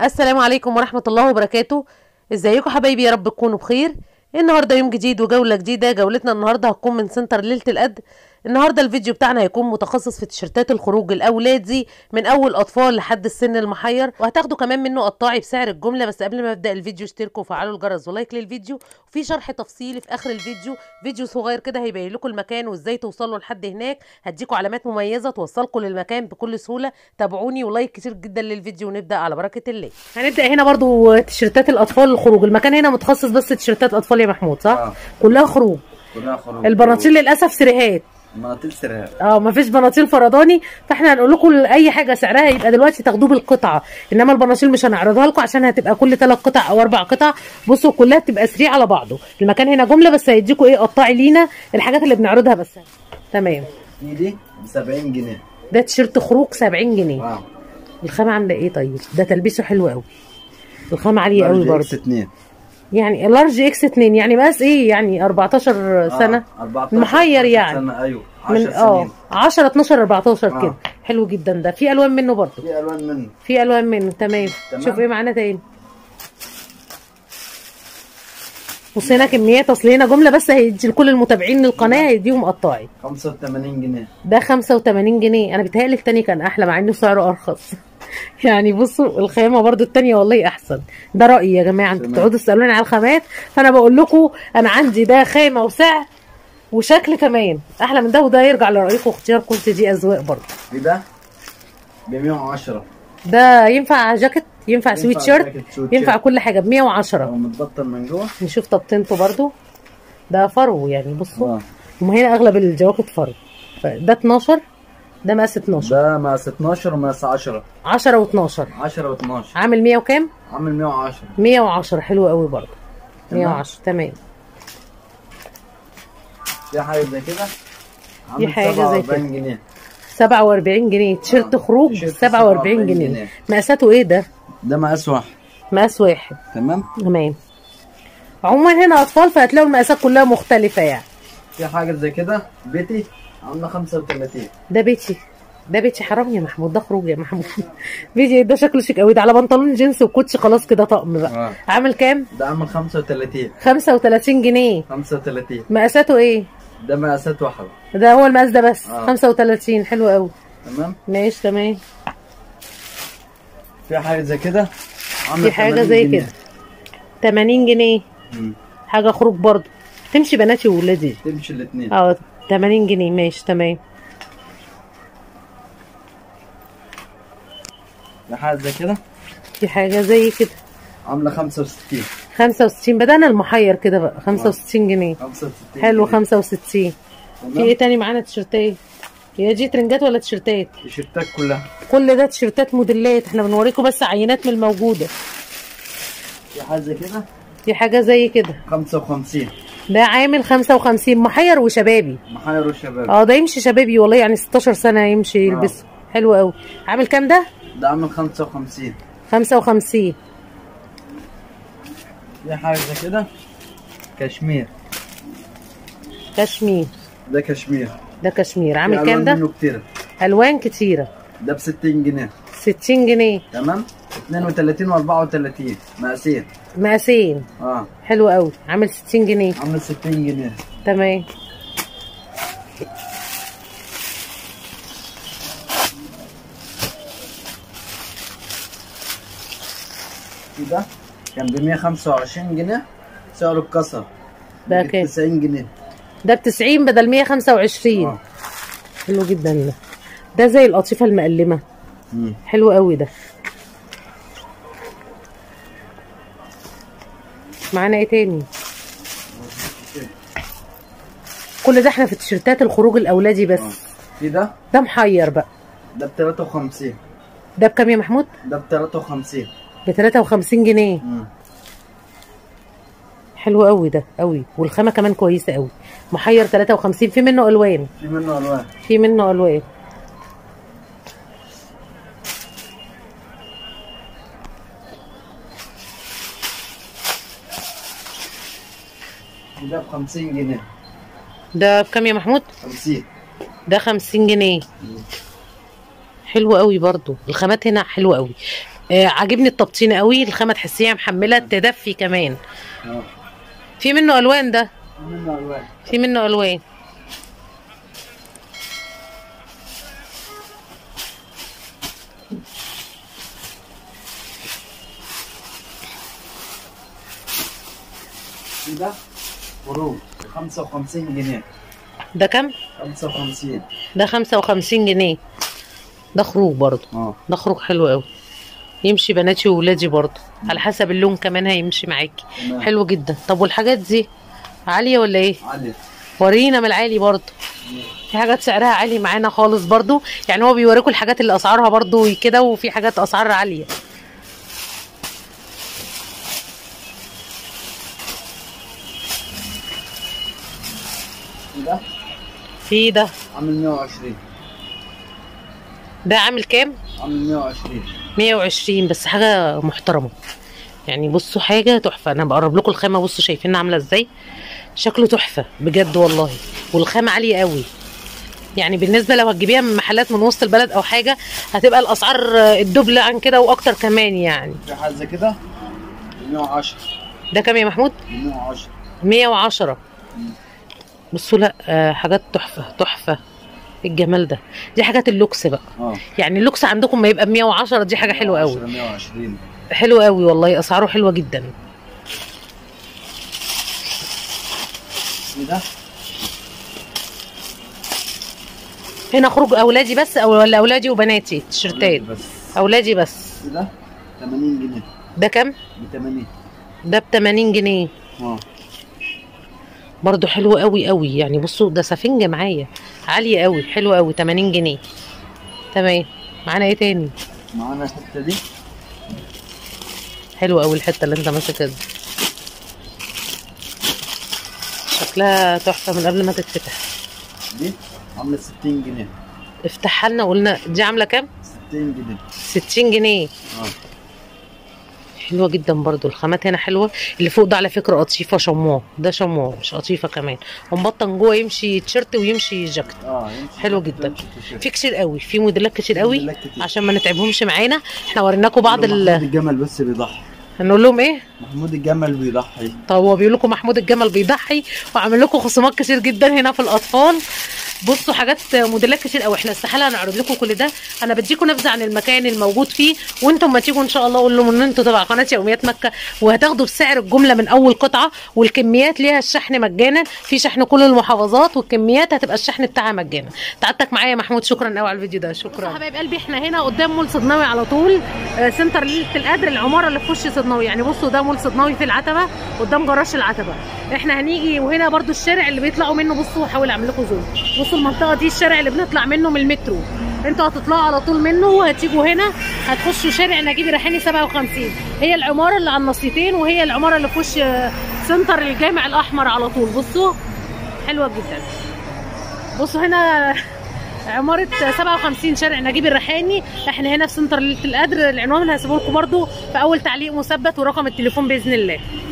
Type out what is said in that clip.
السلام عليكم ورحمة الله وبركاته ازيكم حبايبي يا رب تكونوا بخير النهارده يوم جديد وجولة جديدة جولتنا النهارده هتكون من سنتر ليلة القد النهارده الفيديو بتاعنا هيكون متخصص في تيشيرتات الخروج الاولادي من اول اطفال لحد السن المحير وهتاخدوا كمان منه قطاعي بسعر الجمله بس قبل ما ابدا الفيديو اشتركوا وفعلوا الجرس ولايك للفيديو وفي شرح تفصيلي في اخر الفيديو فيديو صغير كده هيبين لكم المكان وازاي توصلوا لحد هناك هديكم علامات مميزه توصلكم للمكان بكل سهوله تابعوني ولايك كتير جدا للفيديو ونبدا على بركه الله هنبدا هنا برضو تيشيرتات الاطفال الخروج المكان هنا متخصص بس تيشيرتات اطفال يا محمود صح اه كلها خروج كلها خروج البناطيل للاسف سريهات مناطيل سرها اه مفيش بناطيل فرداني فاحنا هنقول لكم اي حاجه سعرها يبقى دلوقتي تاخدوه بالقطعه انما البناطيل مش هنعرضها لكم عشان هتبقى كل ثلاث قطع او اربع قطع بصوا كلها بتبقى سريع على بعضه المكان هنا جمله بس هيديكم ايه قطاعي لينا الحاجات اللي بنعرضها بس تمام دي دي ب 70 جنيه ده تيشيرت خروج 70 جنيه اه الخامه عامله ايه طيب ده تلبيسه حلو قوي الخامه عاليه قوي برضه 2 يعني لارج اكس 2 يعني مقاس ايه يعني 14 سنه 14 محير يعني. سنة ايوه 10 من اه سنين 10 12 14 آه. كده حلو جدا ده في الوان منه برضه في الوان منه في الوان منه تمام. تمام. شوف ايه معانا تاني بص هنا كميات اصل هنا جمله بس هيدي لكل المتابعين للقناه هيديهم قطاعي 85 جنيه ده 85 جنيه انا بيتهيألي التاني كان احلى مع انه سعره ارخص يعني بصوا الخامه برضو التانية والله احسن ده رايي يا جماعه انتوا تمام. بتقعدوا تسالوني على الخامات فانا بقول لكم انا عندي ده خامه وسعر وشكل كمان احلى من ده وده يرجع لرايكم واختياركم انت دي اذواق برضو في ده ب 110 ده ينفع جاكيت ينفع سويت شيرت جاكيت، سويت ينفع شيرت. كل حاجه ب 110 هو متبطن من جوه نشوف طبطنته برضو ده فرو يعني بصوا اه هما هنا اغلب الجواكت فرو ده 12 ده مقاس 12 ده مقاس 12 ومقاس 10 10 و12 10 و12 عامل 100 وكام عامل 110 110 حلو قوي برضو تمام. 110 تمام في حاجه زي كده في عامل حاجة زي 47 كده. جنيه 47 جنيه تيشيرت آه، خروج تيشيرت 47 47 جنيه جنيه. مقاساته ايه ده ده مقاس واحد مقاس واحد تمام تمام عموما هنا اطفال فهتلاقوا المقاسات كلها مختلفه يعني في حاجه زي كده بيتي عامله 35 ده بيتي ده بيتي حرام يا محمود ده خروج يا محمود بيتي ده شكله شيك قوي ده على بنطلون جينز وكوتش خلاص كده طقم بقى اه عامل كام ده عامل 35 35 جنيه 35 مقاساته ايه ده مقاسات واحده ده هو المقاس ده بس آه. 35 حلو قوي تمام ماشي تمام في حاجه زي كده عامله في حاجه 80 زي جنيه. كده 80 جنيه مم. حاجه خروج برضو تمشي بناتي وولادي تمشي الاثنين اه 80 جنيه ماشي تمام في حاجه زي كده في حاجه زي كده عامله 65 65 بدأنا المحير كده بقى 65 جنيه 65 حلو جنيه. 65 في تمام ايه تاني معانا تيشرتات هي دي ترنجات ولا تيشرتات التيشيرتات كلها كل ده تيشرتات موديلات احنا بنوريكم بس عينات من الموجوده في حاجه زي كده في حاجه زي كده 55 ده عامل 55 محير وشبابي محير الشباب اه ده يمشي شبابي والله يعني 16 سنه يمشي يلبسه حلو قوي عامل كام ده ده عامل 55 55 في حاجه زي كده كشمير كشمير ده كشمير ده كشمير في عامل كام ألوان ده منه كتير الوان كتيره ده ب 60 جنيه 60 جنيه تمام 32 و 34 مقاسين مقاسين اه حلو قوي عامل 60 جنيه عامل 60 جنيه تمام في ده كان ب 125 جنيه سعره اتكسر ده بقت كام 90 جنيه ده ب 90 بدل 125 اه حلو جدا ده ده زي القطيفه المقلمه مم. حلو قوي ده معانا ايه تاني كل ده احنا في تيشيرتات الخروج الاولادي بس آه. في ده ده محير بقى ده ب 53 ده بكام يا محمود ده ب 53 ب 53 جنيه مم. حلو قوي ده قوي والخامه كمان كويسه قوي محير 53 في منه الوان في منه الوان في منه الوان ده ب 50 جنيه ده بكام يا محمود 50 ده 50 جنيه حلو قوي برضو الخامات هنا حلوه قوي آه عاجبني التبطين قوي الخامه تحسيها محمله تدفي كمان اه في منه الوان ده منه الوان في منه الوان في ده خروج 55 جنيه ده كام 55 ده خمسة وخمسين جنيه ده خروج برضه اه ده خروج حلو قوي يمشي بناتي وولادي برضه على حسب اللون كمان هيمشي معاكي تمام. حلو جدا طب والحاجات دي عالية ولا ايه عالية ورينا من العالي برضه في حاجات سعرها عالي معانا خالص برضه يعني هو بيوريكوا الحاجات اللي اسعارها برضه كده وفي حاجات اسعارها عالية في ده في ده عامل 120 ده عامل كام عامل 120 120 بس حاجة محترمة يعني بصوا حاجة تحفة أنا بقرب لكم الخامة بصوا شايفينها عاملة ازاي شكله تحفة بجد والله والخامة عالية قوي يعني بالنسبة لو هتجيبيها من محلات من وسط البلد أو حاجة هتبقى الأسعار الدبل عن كده وأكتر كمان يعني في حاجة زي كده 110 ده كام يا محمود؟ 110 110 بصوا لا آه، حاجات تحفة تحفة الجمال ده دي حاجات اللوكس بقى اه يعني اللوكس عندكم ما يبقى ب 110 دي حاجة حلوة قوي 120 حلو قوي والله اسعاره حلوه جدا في ده هنا خروج اولادي بس او ولا اولادي وبناتي تيشرتات بس اولادي بس في ده 80 جنيه ده كام ب 80 ده ب 80 جنيه اه برضو حلو قوي قوي يعني بصوا ده سفنجه معايا عاليه قوي حلو قوي 80 جنيه تمام معانا ايه تاني معانا الحتة دي حلو قوي الحته اللي انت ماسكها دي شكلها تحفه من قبل ما تتفتح دي عاملة 60 جنيه افتحها لنا وقلنا دي عامله كام 60 جنيه 60 جنيه اه حلوه جدا برضو الخامات هنا حلوه اللي فوق ده على فكره قطيفه شموع ده شموع مش قطيفه كمان ومبطن جوه يمشي تيشيرت ويمشي جاكيت اه يمشي حلو تحت جدا. ويمشي تيشيرت. في كتير قوي في موديلات كتير قوي موديلات كتير. عشان ما نتعبهمش معانا احنا وريناكم بعض محمود ال الجمل بس بيضحي هنقول لهم ايه محمود الجمل بيضحي طب هو بيقول لكم محمود الجمل بيضحي وعامل لكم خصومات كتير جدا هنا في الاطفال بصوا حاجات موديلات كتير قوي احنا استحاله هنعرض لكم كل ده انا بديكم نبذه عن المكان الموجود فيه وانتم ما تيجوا ان شاء الله اقول لهم ان انتم تبع قناه يوميات مكه وهتاخدوا بسعر الجمله من اول قطعه والكميات ليها الشحن مجانا في شحن كل المحافظات والكميات هتبقى الشحن بتاعها مجانا تعبتك معايا يا محمود شكرا قوي على الفيديو ده شكرا حبايب قلبي احنا هنا قدام مول صدناوي على طول آه، سنتر ليله القدر العماره اللي في وش صدناوي يعني بصوا ده مول صدناوي في العتبه قدام جراج العتبه احنا هنيجي وهنا برضو الشارع اللي بيطلعوا منه بصوا هحاول اعمل لكم زوم بصوا المنطقه دي الشارع اللي بنطلع منه من المترو انتوا هتطلعوا على طول منه وهتيجوا هنا هتخشوا شارع نجيب ريحاني 57 هي العماره اللي على النصيتين وهي العماره اللي في وش آه، سنتر الجامع الاحمر على طول بصوا حلوه جدا بصوا هنا عمارة 57 شارع نجيب الريحاني احنا هنا في سنتر ليلة القدر العنوان اللي هسيبه لكم برده في اول تعليق مثبت ورقم التليفون باذن الله